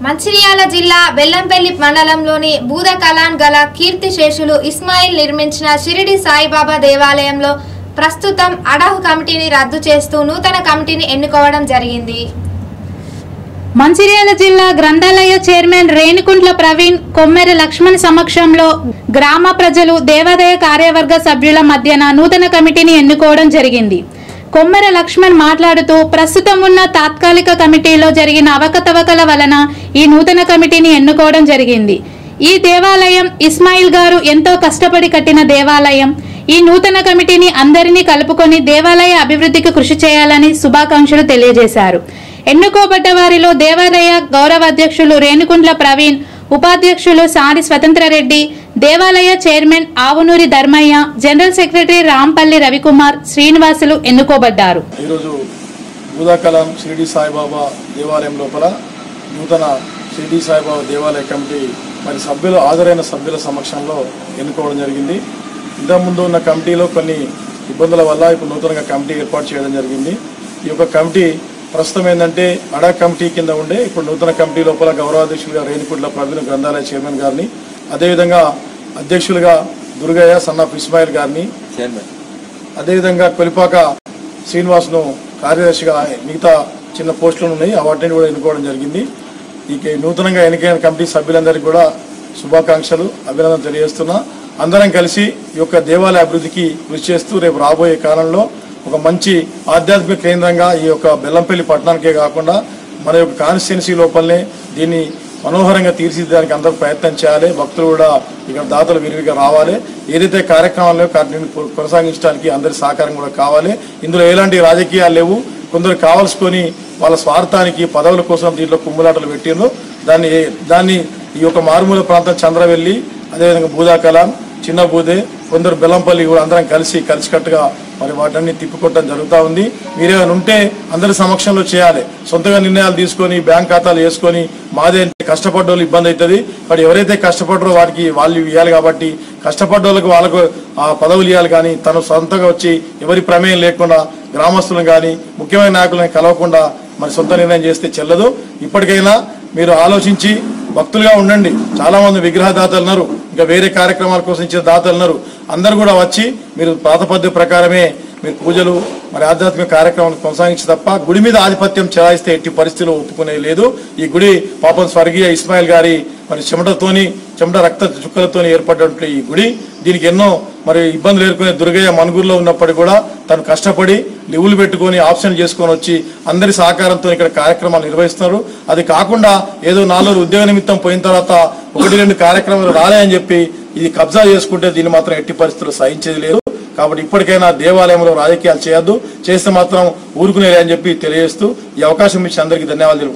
మంచిర్యాల జిల్లా బెల్లంపల్లి మండలంలోని బూదకలాన్ గల కీర్తిశేషులు ఇస్మాయిల్ నిర్మించిన షిరిడి సాయిబాబా దేవాలయంలో ప్రస్తుతం అడహ్ కమిటీని రద్దు చేస్తూ నూతన కమిటీని ఎన్నుకోవడం జరిగింది మంచిర్యాల జిల్లా గ్రంథాలయ చైర్మన్ రేణుకుంట్ల ప్రవీణ్ కొమ్మెర లక్ష్మణ్ సమక్షంలో గ్రామ ప్రజలు దేవాదాయ కార్యవర్గ సభ్యుల మధ్యన నూతన కమిటీని ఎన్నుకోవడం జరిగింది కొమ్మెర లక్ష్మణ్ మాట్లాడుతూ ప్రస్తుతం ఉన్న తాత్కాలిక కమిటీలో జరిగిన అవకతవకల వలన ఈ నూతన కమిటీని ఎన్నుకోవడం జరిగింది ఈ దేవాలయం ఇస్మాయిల్ గారు ఎంతో కష్టపడి కట్టిన దేవాలయం ఈ నూతన కమిటీని అందరినీ కలుపుకొని దేవాలయ అభివృద్ధికి కృషి చేయాలని శుభాకాంక్షలు తెలియజేశారు ఎన్నుకోబడ్డ వారిలో దేవాలయ గౌరవ అధ్యక్షులు రేణుకుంట్ల ప్రవీణ్ ఉపాధ్యక్షులు సారి స్వతంత్రరెడ్డి దేవాలయ chairman Avunoori Dharmaiah general secretary Rampalli Ravikumar Srinivasulu ఎన్నుకోబడ్డారు ఈరోజు బూదాకలాం షిరిడి సాయిబాబా దేవాలయం లోపల నూతన షిరిడి సాయిబాబా దేవాలయ కమిటీ మరి సభ్యులు హాజరైన సభ్యుల సమక్షంలో ఎన్నుకోవడం జరిగింది ఇంతకుముందు ఉన్న కమిటీలో కొన్ని ఇబ్బందుల వల్ల ఇప్పుడు నూతనంగా కమిటీ ఏర్పాటు చేయడం జరిగింది ఈ యొక్క కమిటీ ప్రస్తుతం ఏంటంటే అడా కమిటీ కింద ఉండే ఇప్పుడు నూతన కమిటీ లోపల గౌరవాధ్యక్షులుగా రేణుకుంట్ల ప్రవీణ్ గ్రంథాలయ చైర్మన్ గారిని అదేవిధంగా అధ్యక్షులుగా దుర్గయ్య సన్నాఫ్ ఇస్మాయిల్ గారిని అదేవిధంగా కొలిపాక శ్రీనివాస్ను కార్యదర్శిగా మిగతా చిన్న పోస్టులు ఉన్నాయి ఆ వాటిని కూడా ఎన్నుకోవడం జరిగింది ఈ నూతనంగా ఎన్నికైన కమిటీ సభ్యులందరికీ కూడా శుభాకాంక్షలు అభినందన తెలియజేస్తున్నా అందరం కలిసి ఈ యొక్క దేవాలయ అభివృద్ధికి కృషి చేస్తూ రేపు రాబోయే కాలంలో ఒక మంచి ఆధ్యాత్మిక కేంద్రంగా ఈ యొక్క బెల్లంపల్లి పట్టణానికే కాకుండా మన యొక్క కాన్స్టిట్యున్సీ లోపలనే దీన్ని మనోహరంగా తీర్చిదిద్దడానికి అందరూ ప్రయత్నం చేయాలి భక్తులు కూడా ఇక్కడ దాతలు విరివిగా రావాలి ఏదైతే కార్యక్రమాలు వాటిని కొనసాగించడానికి అందరి సహకారం కూడా కావాలి ఇందులో ఎలాంటి రాజకీయాలు లేవు కొందరు కావాల్సుకొని వాళ్ళ స్వార్థానికి పదవుల కోసం దీంట్లో కుమ్ములాటలు పెట్టిండ్రు దాన్ని దాన్ని ఈ యొక్క మారుమూల ప్రాంతం చంద్రవెల్లి అదేవిధంగా బూదాకలాం చిన్న బూదే కొందరు బెల్లంపల్లి కూడా అందరం కలిసి కలిసికట్టుగా మరి వాటన్ని తిప్పికొట్టడం జరుగుతూ ఉంది మీరేమైనా ఉంటే అందరి సమక్షంలో చేయాలి సొంతగా నిర్ణయాలు తీసుకొని బ్యాంక్ ఖాతాలు వేసుకొని మాదే అంటే కష్టపడ్డోళ్ళు ఇబ్బంది అవుతుంది బట్ ఎవరైతే కష్టపడ్డారో వారికి వాళ్ళు ఇవ్వాలి కాబట్టి కష్టపడ్డోళ్ళకు వాళ్ళకు ఆ పదవులు ఇవ్వాలి కానీ తను సొంతంగా వచ్చి ఎవరి ప్రమేయం లేకుండా గ్రామస్తులను కానీ ముఖ్యమైన నాయకులను కలవకుండా మరి సొంత నిర్ణయం చేస్తే చెల్లదు ఇప్పటికైనా మీరు ఆలోచించి భక్తులుగా ఉండండి చాలా మంది విగ్రహ దాతలు ఉన్నారు ఇంకా వేరే కార్యక్రమాల కోసం ఇచ్చిన దాతలు ఉన్నారు అందరు కూడా వచ్చి మీరు పాత పద్ధతి ప్రకారమే మీరు పూజలు మరి ఆధ్యాత్మిక కార్యక్రమాలు కొనసాగించి తప్ప గుడి మీద ఆధిపత్యం చెలాయిస్తే ఎట్టి పరిస్థితులు ఒప్పుకునేది లేదు ఈ గుడి పాపం స్వర్గీయ ఇస్మాయిల్ గారి మరి చెమటతోని చెమట రక్త చుక్కలతోని ఏర్పడినటువంటి ఈ గుడి దీనికి ఎన్నో మరి ఇబ్బందులు ఎదుర్కొనే దుర్గయ్య మనుగురులో ఉన్నప్పటికీ కూడా తను కష్టపడి లివులు పెట్టుకొని ఆప్షన్ చేసుకొని వచ్చి అందరి సహకారంతో ఇక్కడ కార్యక్రమాలు నిర్వహిస్తున్నారు అది కాకుండా ఏదో నాలుగు ఉద్యోగ నిమిత్తం పోయిన తర్వాత ఒకటి రెండు కార్యక్రమాలు రాలేని చెప్పి ఇది కబ్జా చేసుకుంటే దీన్ని మాత్రం ఎట్టి పరిస్థితుల్లో సహించేది లేదు కాబట్టి ఇప్పటికైనా దేవాలయంలో రాజకీయాలు చేయొద్దు చేస్తే మాత్రం ఊరుకునేది అని చెప్పి తెలియజేస్తూ ఈ అవకాశం ఇచ్చి అందరికీ ధన్యవాదాలు తెలుపుకుంటున్నాను.